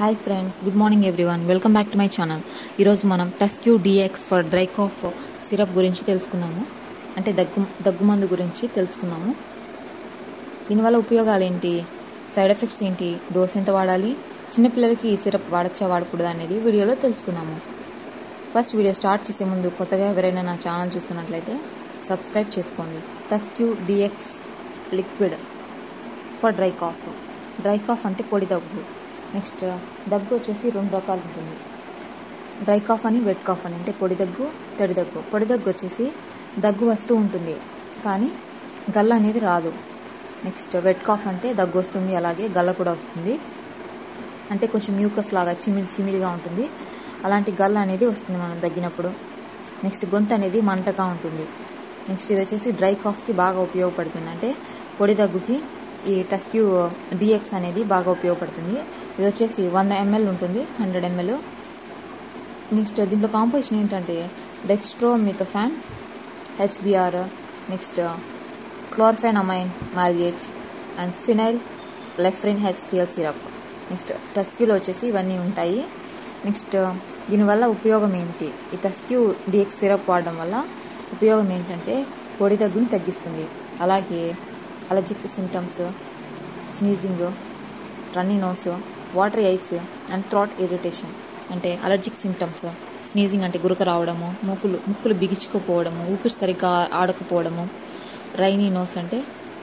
hi friends good morning everyone welcome back to my channel ఈరోజు మనం Tusq DX for dry cough syrup గురించి తెలుసుకుందాము అంటే దగ్గు దగ్గుమందు గురించి తెలుసుకుందాము దీనివల్ల ఉపయోగాలు ఏంటి సైడ్ ఎఫెక్ట్స్ ఏంటి డోస్ ఎంత వాడాలి చిన్నపిల్లలకి ఈ సిరప్ వాడచ్చా వాడకూడదా అనేది వీడియోలో తెలుసుకుందాము ఫస్ట్ వీడియో స్టార్ట్ చేసే ముందు కొత్తగా ఎవరైనా నా ఛానల్ చూస్తున్నట్లయితే సబ్స్క్రైబ్ చేసుకోండి Tusq DX liquid for dry cough dry cough అంటే పొడి దగ్గు నెక్స్ట్ దగ్గు వచ్చేసి రెండు రకాలు ఉంటుంది డ్రై కాఫ్ అని వెట్ కాఫ్ అని అంటే పొడి దగ్గు తడి దగ్గు పొడి దగ్గు వచ్చేసి దగ్గు వస్తూ ఉంటుంది కానీ గల్ల అనేది రాదు నెక్స్ట్ వెట్ కాఫ్ అంటే దగ్గు వస్తుంది అలాగే గల్ల కూడా వస్తుంది అంటే కొంచెం మ్యూకస్ లాగా చిమిడి చిమిడిగా ఉంటుంది అలాంటి గల్ల అనేది వస్తుంది మనం దగ్గినప్పుడు నెక్స్ట్ గొంతు అనేది మంటగా ఉంటుంది నెక్స్ట్ ఇది వచ్చేసి డ్రై కాఫ్కి బాగా ఉపయోగపడుతుంది అంటే పొడి దగ్గుకి ఈ టస్క్యూ డిఎక్స్ అనేది బాగా ఉపయోగపడుతుంది ఇది వచ్చేసి వంద ఎంఎల్ ఉంటుంది హండ్రెడ్ ఎంఎల్ నెక్స్ట్ దీంట్లో కాంపోజిషన్ ఏంటంటే dextromethorphan HBR next chlorpheniramine maleate and phenylephrine HCL syrup next టస్క్యూలో వచ్చేసి ఇవన్నీ ఉంటాయి నెక్స్ట్ దీనివల్ల ఉపయోగం ఏమిటి ఈ టస్క్యూ డిఎక్స్ సిరప్ వాడడం వల్ల ఉపయోగం ఏంటంటే పొడి దగ్గుని తగ్గిస్తుంది అలాగే allergic symptoms sneezing runny nose water eyes and throat irritation అంటే అలర్జిక్ సిమ్టమ్స్ స్నీజింగ్ అంటే గురక రావడము ముక్కులు ముక్కులు బిగించుకోపోవడము ఊపిరి సరిగ్గా ఆడకపోవడము రైనీ నోస్ అంటే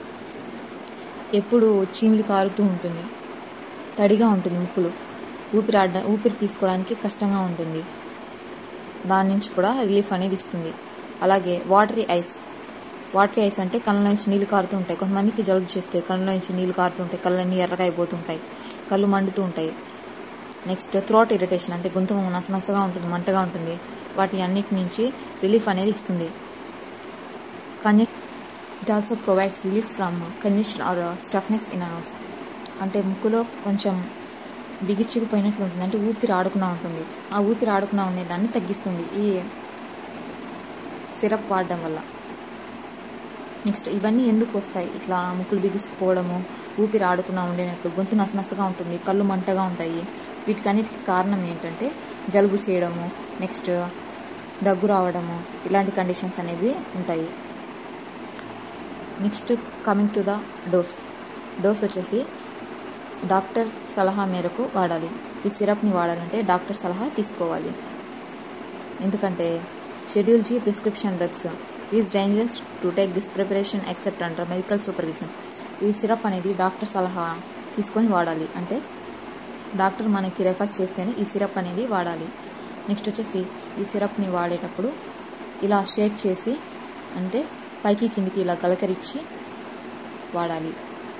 ఎప్పుడు చీమిలి కారుతూ ఉంటుంది తడిగా ఉంటుంది ముక్కులు ఊపిరి ఆడ ఊపిరి తీసుకోవడానికి కష్టంగా ఉంటుంది దాని నుంచి కూడా రిలీఫ్ అనేది ఇస్తుంది అలాగే వాటరీ ఐస్ వాటరీ ఐస్ అంటే కళ్ళ నుంచి నీళ్ళు కారుతూ ఉంటాయి కొంతమందికి జలుబు చేస్తే కళ్ళ నుంచి నీళ్ళు కారుతూ ఉంటాయి కళ్ళన్నీ ఎర్రగా అయిపోతుంటాయి కళ్ళు మండుతూ ఉంటాయి నెక్స్ట్ థ్రోట్ ఇరిటేషన్ అంటే గొంతు నసనసగా ఉంటుంది మంటగా ఉంటుంది వాటి అన్నిటి నుంచి రిలీఫ్ అనేది ఇస్తుంది కన్య it also provides relief from congestion or stuffiness in a nose అంటే ముక్కులో కొంచెం బిగిచిపోయినట్లు ఉంటుంది అంటే ఊపిరి ఆడుకున్నా ఉంటుంది ఆ ఊపిరి ఆడుకున్నా ఉండేదాన్ని తగ్గిస్తుంది ఈ సిరప్ వాడడం వల్ల నెక్స్ట్ ఇవన్నీ ఎందుకు వస్తాయి ఇట్లా ముక్కులు బిగిసిపోవడము ఊపిరి ఆడుకున్నా ఉండేనట్లు గొంతు నసనసగా ఉంటుంది కళ్ళు మంటగా ఉంటాయి వీటికన్నిటికి కారణం ఏంటంటే జలుబు చేయడము నెక్స్ట్ దగ్గు రావడము ఇలాంటి కండిషన్స్ అనేవి ఉంటాయి next coming to the dose dose వచ్చేసి డాక్టర్ సలహా మేరకు వాడాలి ఈ సిరప్ని వాడాలంటే డాక్టర్ సలహా తీసుకోవాలి ఎందుకంటే schedule G prescription drugs is dangerous to take this preparation except under medical supervision ఈ సిరప్ అనేది డాక్టర్ సలహా తీసుకొని వాడాలి అంటే డాక్టర్ మనకి రెఫర్ చేస్తేనే ఈ సిరప్ అనేది వాడాలి నెక్స్ట్ వచ్చేసి ఈ సిరప్ని వాడేటప్పుడు ఇలా షేక్ చేసి అంటే పైకి కిందికి ఇలా గలకరించి వాడాలి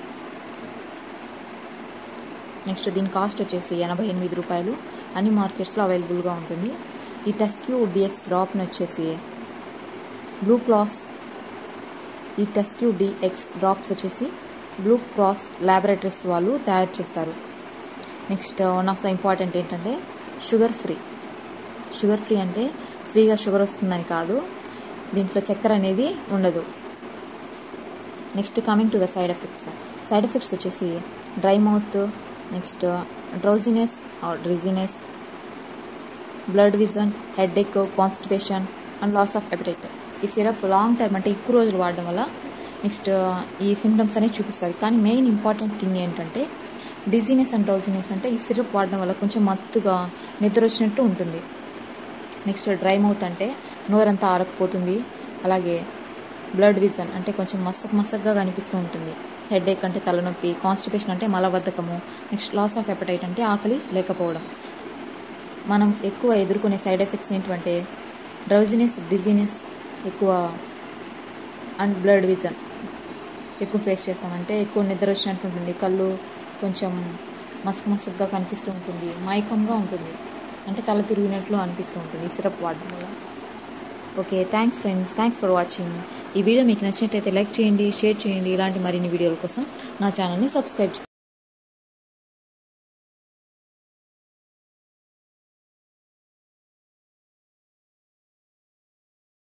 నెక్స్ట్ దీని కాస్ట్ వచ్చేసి ఎనభై ఎనిమిది రూపాయలు అన్ని మార్కెట్స్లో అవైలబుల్గా ఉంటుంది ఈ టెస్క్యూ డిఎక్స్ డ్రాప్ని వచ్చేసి బ్లూ క్లాస్ ఈ టెస్క్యూ డిఎక్స్ డ్రాప్స్ వచ్చేసి బ్లూ క్రాస్ ల్యాబొరేటరీస్ వాళ్ళు తయారు చేస్తారు next one of the important ఏంటంటే షుగర్ ఫ్రీ షుగర్ ఫ్రీ అంటే ఫ్రీగా షుగర్ వస్తుందని కాదు దీంట్లో చక్కెర అనేది ఉండదు next coming to the side effects side effects వచ్చేసి dry mouth next drowsiness or dizziness blood vision headache constipation and loss of appetite ఈ సిరప్ లాంగ్ టర్మ్ అంటే ఎక్కువ రోజులు వాడడం వల్ల నెక్స్ట్ ఈ సిమ్టమ్స్ అనేవి చూపిస్తుంది కానీ మెయిన్ ఇంపార్టెంట్ థింగ్ ఏంటంటే డిజీనెస్ అండ్ డ్రౌజినెస్ అంటే ఈ సిరప్ వాడడం వల్ల కొంచెం మత్తుగా నిద్ర వచ్చినట్టు ఉంటుంది నెక్స్ట్ డ్రై మౌత్ అంటే నోరంతా ఆరకపోతుంది అలాగే బ్లడ్ విజన్ అంటే కొంచెం మసక్ మసక్గా కనిపిస్తూ ఉంటుంది హెడ్ ఏక్ అంటే తలనొప్పి కాన్స్టిపేషన్ అంటే మలబద్ధకము నెక్స్ట్ లాస్ ఆఫ్ ఎపటైట్ అంటే ఆకలి లేకపోవడం మనం ఎక్కువ ఎదుర్కొనే సైడ్ ఎఫెక్ట్స్ ఏంటంటే డ్రౌజినెస్ డిజీనెస్ ఎక్కువ అండ్ బ్లడ్ విజన్ ఎక్కువ ఫేస్ చేస్తామంటే ఎక్కువ నిద్ర వచ్చినట్టు ఉంటుంది కళ్ళు కొంచెం మసక్ మసక్గా కనిపిస్తూ ఉంటుంది మైకంగా ఉంటుంది అంటే తల తిరిగినట్లు అనిపిస్తూ ఉంటుంది సిరప్ వాడడం వల్ల okay thanks friends thanks for watching ఈ వీడియో మీకు నచ్చినట్టయితే లైక్ చేయండి షేర్ చేయండి ఇలాంటి మరిన్ని వీడియోల కోసం నా ఛానల్ని సబ్స్క్రైబ్ చేయండి